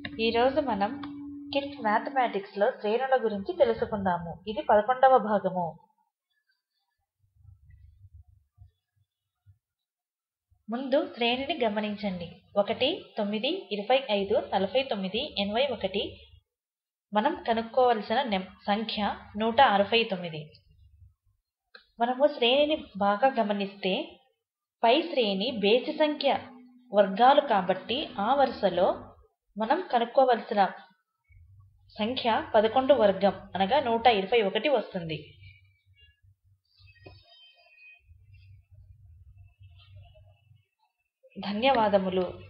ఈరోజు మనం కిడ్స్ మ్యాథమెటిక్స్లో శ్రేణుల గురించి తెలుసుకుందాము ఇది పదకొండవ భాగము ముందు శ్రేణిని గమనించండి ఒకటి తొమ్మిది ఇరవై ఐదు నలభై తొమ్మిది ఎనభై ఒకటి మనం కనుక్కోవలసిన నెం సంఖ్య నూట అరవై తొమ్మిది మనము శ్రేణిని బాగా గమనిస్తే పై శ్రేణి బేసి సంఖ్య వర్గాలు కాబట్టి ఆ వరుసలో మనం కనుక్కోవలసిన సంఖ్య పదకొండు వర్గం అనగా నూట ఇరవై ఒకటి వస్తుంది ధన్యవాదములు